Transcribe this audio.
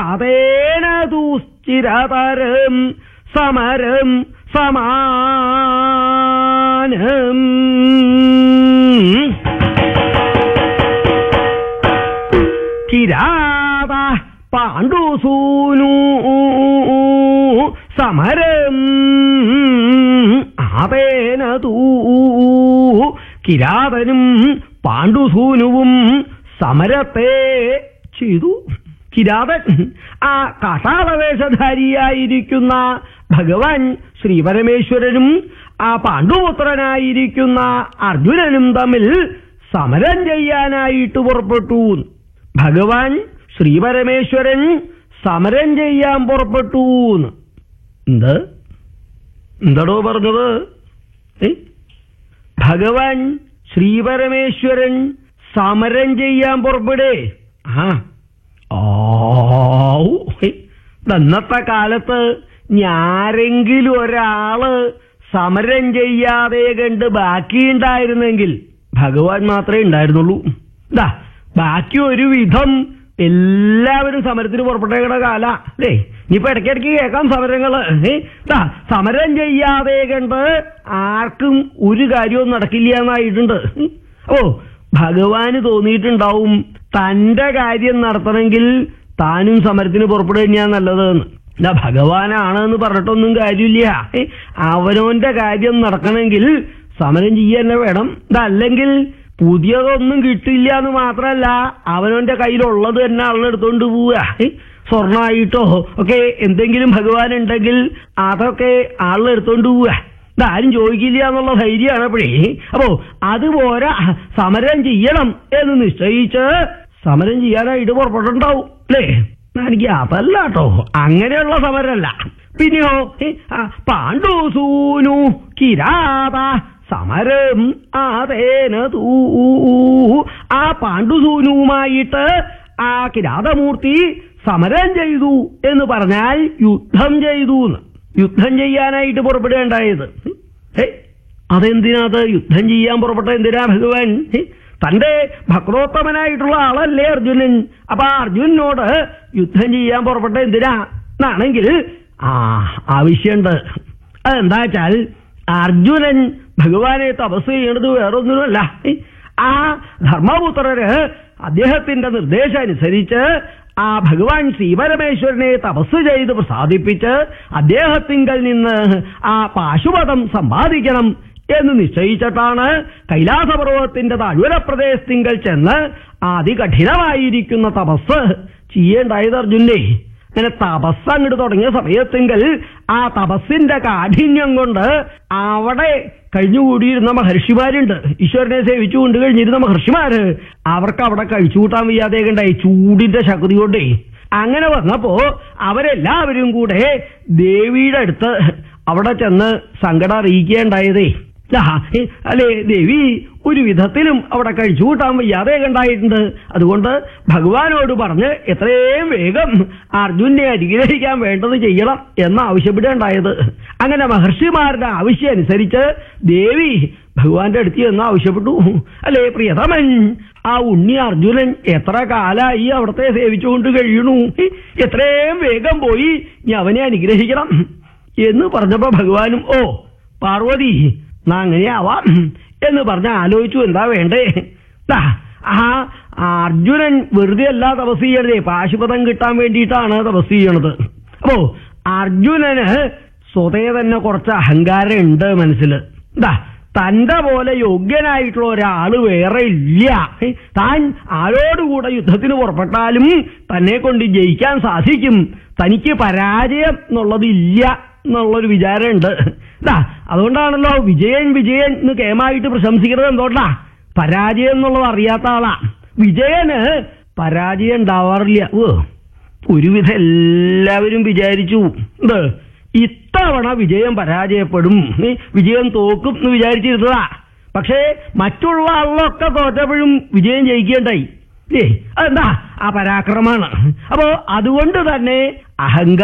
ആതേന ദുശ്ചിരതരം സമരം സമാനം കിരാത പാണ്ഡുസൂനു സമരം ആതേന തൂ കിരാതനും പാണ്ഡുസൂനുവും സമരത്തെ ചെയ്തു കിരാതൻ ആ കാട്ടാളവേഷധാരിയായിരിക്കുന്ന ഭഗവാൻ ശ്രീപരമേശ്വരനും ആ പാണ്ഡുപുത്രനായിരിക്കുന്ന അർജുനനും തമ്മിൽ സമരം ചെയ്യാനായിട്ട് പുറപ്പെട്ടു ഭഗവാൻ ശ്രീപരമേശ്വരൻ സമരം ചെയ്യാൻ പുറപ്പെട്ടു എന്ത് എന്താടോ പറഞ്ഞത് ഏ? ഭഗവാൻ ശ്രീപരമേശ്വരൻ സമരം ചെയ്യാൻ പുറപ്പെടേ ആ ആവൂ. ഹേ. ഇന്നത്തെ കാലത്ത് ഞാരെങ്കിലും ഒരാള് സമരം ചെയ്യാതെ കണ്ട് ബാക്കിയുണ്ടായിരുന്നെങ്കിൽ ഭഗവാൻ മാത്രമേ ഉണ്ടായിരുന്നുള്ളൂ ദാ ബാക്കി ഒരു വിധം എല്ലാവരും സമരത്തിന് പുറപ്പെട്ടേക്കണ കാല അല്ലേ ഇനിയിപ്പോ ഇടയ്ക്കിടയ്ക്ക് കേൾക്കാം സമരങ്ങള് ഏ? ദാ സമരം ചെയ്യാതെ കണ്ട് ആർക്കും ഒരു കാര്യവും നടക്കില്ല എന്നായിട്ടുണ്ട് ഓ ഭഗവാന് തോന്നിയിട്ടുണ്ടാവും തന്റെ കാര്യം നടത്തണമെങ്കിൽ താനും സമരത്തിന് പുറപ്പെടുക തന്നെയാ നല്ലതെന്ന് ഇല്ല ഭഗവാനാണ് എന്ന് പറഞ്ഞിട്ടൊന്നും കാര്യമില്ല ഏ? അവനവന്റെ കാര്യം നടക്കണമെങ്കിൽ സമരം ചെയ്യാൻ തന്നെ വേണം ഇതല്ലെങ്കിൽ പുതിയതൊന്നും കിട്ടില്ല എന്ന് മാത്രമല്ല അവനവന്റെ കയ്യിലുള്ളത് തന്നെ ആളെടുത്തോണ്ട് പോവുക ഏ? സ്വർണ്ണമായിട്ടോ ഒക്കെ എന്തെങ്കിലും ഭഗവാൻ ഉണ്ടെങ്കിൽ അതൊക്കെ ആളെടുത്തോണ്ട് പോവുക ഇതാരും ചോദിക്കില്ല എന്നുള്ള ധൈര്യമാണ് അപ്പോഴേ അപ്പോ അതുപോലെ സമരം ചെയ്യണം എന്ന് നിശ്ചയിച്ച് സമരം ചെയ്യാനായിട്ട് പുറപ്പെട്ടുണ്ടാവും അല്ലേ എനിക്ക് അതല്ല കേട്ടോ അങ്ങനെയുള്ള സമരമല്ല പിന്നെയോ ഏ, ആ, പാണ്ഡുസൂനു കിരാത സമരം ആതേന തൂ ആ പാണ്ഡുസൂനുവുമായിട്ട് ആ കിരാതമൂർത്തി സമരം ചെയ്തു എന്ന് പറഞ്ഞാൽ യുദ്ധം ചെയ്തു എന്ന് യുദ്ധം ചെയ്യാനായിട്ട് പുറപ്പെടുകയുണ്ടായത് ഹേ, അതെന്തിനാത് യുദ്ധം ചെയ്യാൻ പുറപ്പെട്ട എന്തിനാ ഭഗവാൻ ഹേ, തന്റെ ഭക്തോത്തമനായിട്ടുള്ള ആളല്ലേ അർജുനൻ അപ്പൊ ആ അർജുനനോട് യുദ്ധം ചെയ്യാൻ പുറപ്പെട്ട എന്തിനാ എന്നാണെങ്കിൽ ആ ആവശ്യമുണ്ട് അതെന്താ വെച്ചാൽ അർജുനൻ ഭഗവാനെ തപസ് ചെയ്യണത് വേറൊന്നിനുമല്ല ഹേ, ആ ധർമ്മപുത്രര് അദ്ദേഹത്തിന്റെ നിർദ്ദേശം അനുസരിച്ച് ആ ഭഗവാൻ ശ്രീപരമേശ്വരനെ തപസ് ചെയ്ത് പ്രസാദിപ്പിച്ച് അദ്ദേഹത്തിങ്കൽ നിന്ന് ആ പാശുപതം സമ്പാദിക്കണം എന്ന് നിശ്ചയിച്ചിട്ടാണ് കൈലാസപർവ്വതത്തിന്റെ താഴ്വര പ്രദേശത്തിങ്കൽ ചെന്ന് ആ അതികഠിനമായിരിക്കുന്ന തപസ് ചെയ്യേണ്ടായത് അർജുനെ അങ്ങനെ തപസ് അങ്ങോട്ട് തുടങ്ങിയ സമയത്തെങ്കിൽ ആ തപസ്സിന്റെ കാഠിന്യം കൊണ്ട് അവിടെ കഴിഞ്ഞുകൂടിയിരുന്ന മഹർഷിമാരുണ്ട് ഈശ്വരനെ സേവിച്ചു കൊണ്ട് കഴിഞ്ഞിരുന്ന മഹർഷിമാര് അവർക്ക് അവിടെ കഴിച്ചു കൂട്ടാൻ വയ്യാതെ ഉണ്ടായി ചൂടിന്റെ ശക്തി കൊണ്ടേ അങ്ങനെ വന്നപ്പോ അവരെല്ലാവരും കൂടെ ദേവിയുടെ അടുത്ത് അവിടെ ചെന്ന് സങ്കടം അറിയിക്കുകയുണ്ടായതേ ദാ, ഏ, അല്ലേ ദേവി ഒരു വിധത്തിലും അവിടെ കഴിച്ചു കൂട്ടാൻ വയ്യാതെ ഉണ്ടായിട്ടുണ്ട് അതുകൊണ്ട് ഭഗവാനോട് പറഞ്ഞ് എത്രയും വേഗം അർജുനെ അനുഗ്രഹിക്കാൻ വേണ്ടത് ചെയ്യണം എന്ന് ആവശ്യപ്പെടുകയുണ്ടായത് അങ്ങനെ മഹർഷിമാരുടെ ആവശ്യം അനുസരിച്ച് ദേവി ഭഗവാന്റെ അടുത്ത് എന്ന് ആവശ്യപ്പെട്ടു അല്ലേ പ്രിയതമൻ ആ ഉണ്ണി അർജുനൻ എത്ര കാലായി അവിടത്തെ സേവിച്ചുകൊണ്ട് കഴിയണു എത്രയും വേഗം പോയി ഇനി അവനെ അനുഗ്രഹിക്കണം എന്ന് പറഞ്ഞപ്പോ ഭഗവാനും ഓ പാർവതി നാ അങ്ങനെയാവാം എന്ന് പറഞ്ഞ ആലോചിച്ചു എന്താ വേണ്ടേ ദാ, ആ അർജുനൻ വെറുതെ അല്ല തപസ് ചെയ്യണതേ പാശുപതം കിട്ടാൻ വേണ്ടിയിട്ടാണ് തപസ് ചെയ്യണത് അപ്പോ അർജുനന് സ്വതേ തന്നെ കുറച്ച് അഹങ്കാരം ഉണ്ട് മനസ്സിൽ ദാ തന്റെ പോലെ യോഗ്യനായിട്ടുള്ള ഒരാള് വേറെ ഇല്ല ഏ, താൻ ആരോടുകൂടെ യുദ്ധത്തിന് പുറപ്പെട്ടാലും തന്നെ കൊണ്ട് ജയിക്കാൻ സാധിക്കും തനിക്ക് പരാജയം എന്നുള്ളതില്ല എന്നുള്ളൊരു വിചാരമുണ്ട് ദാ അതുകൊണ്ടാണല്ലോ വിജയൻ വിജയൻ എന്ന് കേമായിട്ട് പ്രശംസിക്കുന്നത് എന്തുകൊണ്ടാ പരാജയം എന്നുള്ളത് അറിയാത്ത ആളാ വിജയന് പരാജയം ഉണ്ടാവാറില്ല ഓ ഒരുവിധം എല്ലാവരും വിചാരിച്ചു എന്ത് ഇത്തവണ വിജയം പരാജയപ്പെടും ഏ, വിജയം തോക്കും എന്ന് വിചാരിച്ചിരുന്നതാ പക്ഷേ മറ്റുള്ള ആളിലൊക്കെ തോറ്റപ്പോഴും വിജയം ജയിക്കേണ്ടായി ഏ അതെന്താ ആ പരാക്രമാണ് അപ്പോ അതുകൊണ്ട് തന്നെ അഹങ്കാരം